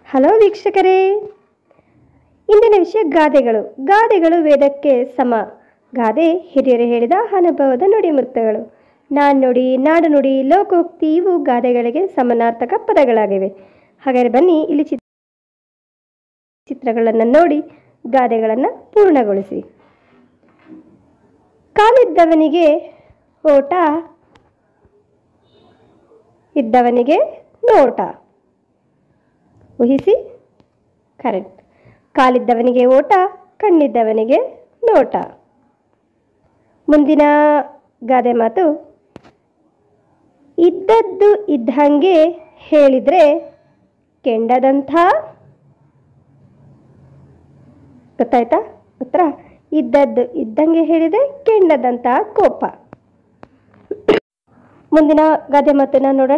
hello ವೀಕ್ಷಕರೇ ಇಂದಿನ ವಿಷಯ ಗಾದೆಗಳು ಗಾದೆಗಳು ವೇದಕ್ಕೆ ಸಮ ಗಾದೆ ಹಿರಿಯರು ಹೇಳಿದ ಅನುಭವದ ನುಡಿಮುತ್ತಗಳು ನಾಣ್ಣುಡಿ ನಾಡು ನುಡಿ ಲೋಕೋಕ್ತಿ ಇವು ಗಾದೆಗಳಿಗೆ ಸಮನಾರ್ಥಕ ಪದಗಳಾಗಿವೆ ಹಾಗಾದರೆ ಬನ್ನಿ ಇಲ್ಲಿ ಚಿತ್ ಚಿತ್ರಗಳನ್ನು ನೋಡಿ ಗಾದೆಗಳನ್ನು ಪೂರ್ಣಗೊಳಿಸಿ ಕಾಲಿದ್ದವನಿಗೆ ಓಟ ಇದ್ದವನಿಗೆ ನೋಟ ಊಹಿಸಿ ಕರೆಕ್ಟ್ ಕಾಲಿದ್ದವನಿಗೆ ಓಟ ಕಣ್ಣಿದ್ದವನಿಗೆ ನೋಟ ಮುಂದಿನ ಗಾದೆ ಮಾತು ಇದ್ದದ್ದು ಇದ್ದಂಗೆ ಹೇಳಿದರೆ ಕೆಂಡದಂಥ ಗೊತ್ತಾಯ್ತಾ ಉತ್ತರ ಇದ್ದದ್ದು ಇದ್ದಂಗೆ ಹೇಳಿದೆ ಕೆಂಡದಂಥ ಕೋಪ ಮುಂದಿನ ಗಾದೆ ಮಾತನ್ನ ನೋಡೋಣ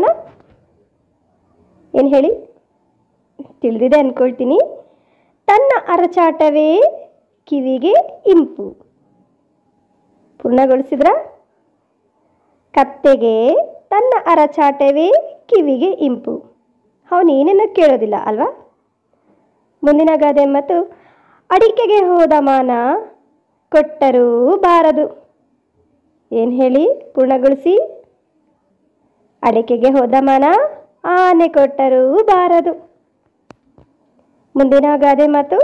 ಏನು ಹೇಳಿ ತಿಳಿದಿದೆ ಅಂದ್ಕೊಳ್ತೀನಿ ತನ್ನ ಅರಚಾಟವೇ ಕಿವಿಗೆ ಇಂಪು ಪೂರ್ಣಗೊಳಿಸಿದ್ರ ಕತ್ತೆಗೆ ತನ್ನ ಅರಚಾಟವೇ ಕಿವಿಗೆ ಇಂಪು ಅವನು ಏನೇನೋ ಕೇಳೋದಿಲ್ಲ ಅಲ್ವಾ ಮುಂದಿನ ಗಾದೆ ಮತ್ತು ಅಡಿಕೆಗೆ ಹೋದ ಮಾನ ಕೊಟ್ಟರೂ ಬಾರದು ಏನು ಹೇಳಿ ಪೂರ್ಣಗೊಳಿಸಿ ಅಡಿಕೆಗೆ ಹೋದ ಮಾನ ಆನೆ ಕೊಟ್ಟರೂ ಬಾರದು ಮುಂದಿನ ಗಾದೆ ಮಾತು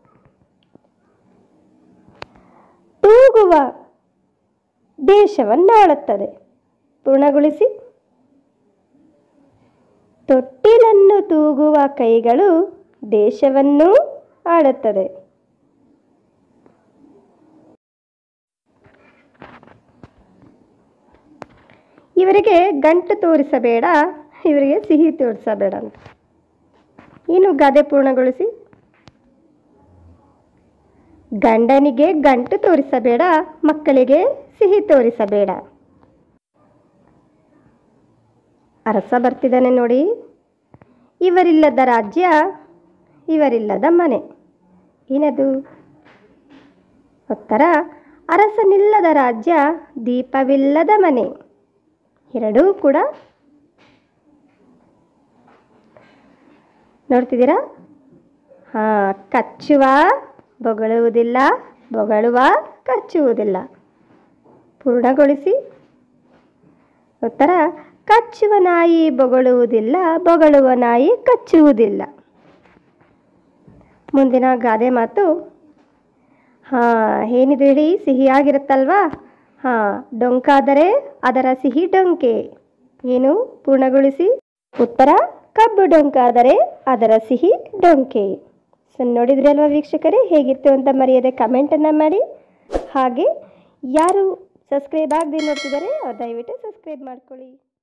ತೂಗುವ ದೇಶವನ್ನಾಳುತ್ತದೆ ಪೂರ್ಣಗೊಳಿಸಿ ತೊಟ್ಟಿಲನ್ನು ತೂಗುವ ಕೈಗಳು ದೇಶವನ್ನು ಆಳುತ್ತದೆ ಇವರಿಗೆ ಗಂಟು ತೋರಿಸಬೇಡ ಇವರಿಗೆ ಸಿಹಿ ತೋರಿಸಬೇಡ ಅಂತ ಏನು ಗಾದೆ ಪೂರ್ಣಗೊಳಿಸಿ ಗಂಡನಿಗೆ ಗಂಟು ತೋರಿಸಬೇಡ ಮಕ್ಕಳಿಗೆ ಸಿಹಿ ತೋರಿಸಬೇಡ ಅರಸ ಬರ್ತಿದ್ದಾನೆ ನೋಡಿ ಇವರಿಲ್ಲದ ರಾಜ್ಯ ಇವರಿಲ್ಲದ ಮನೆ ಏನದು ಉತ್ತರ ಅರಸನಿಲ್ಲದ ರಾಜ್ಯ ದೀಪವಿಲ್ಲದ ಮನೆ ಎರಡೂ ಕೂಡ ನೋಡ್ತಿದ್ದೀರಾ ಹಾಂ ಕಚ್ಚುವ ಬೊಗಳುವುದಿಲ್ಲ ಬೊಗಳುವ ಕಚ್ಚುವುದಿಲ್ಲ ಪೂರ್ಣಗೊಳಿಸಿ ಉತ್ತರ ಕಚ್ಚುವ ನಾಯಿ ಬೊಗಳುವುದಿಲ್ಲ ಬೊಗಳುವ ನಾಯಿ ಕಚ್ಚುವುದಿಲ್ಲ ಮುಂದಿನ ಗಾದೆ ಮಾತು ಹಾಂ ಏನಿದು ಹೇಳಿ ಸಿಹಿಯಾಗಿರುತ್ತಲ್ವಾ ಹಾಂ ಡೊಂಕಾದರೆ ಅದರ ಸಿಹಿ ಡೊಂಕೆ ಏನು ಪೂರ್ಣಗೊಳಿಸಿ ಉತ್ತರ ಕಬ್ಬು ಡೊಂಕಾದರೆ ಅದರ ಸಿಹಿ ಡೊಂಕೆ ಸೊ ನೋಡಿದ್ರಿ ಅಲ್ವಾ ವೀಕ್ಷಕರೇ ಹೇಗಿತ್ತು ಅಂತ ಮರೆಯದೆ ಕಮೆಂಟನ್ನು ಮಾಡಿ ಹಾಗೆ ಯಾರು ಸಬ್ಸ್ಕ್ರೈಬ್ ಆಗದೆ ನೋಡ್ತಿದ್ದಾರೆ ಅವ್ರು ದಯವಿಟ್ಟು ಸಬ್ಸ್ಕ್ರೈಬ್ ಮಾಡ್ಕೊಳ್ಳಿ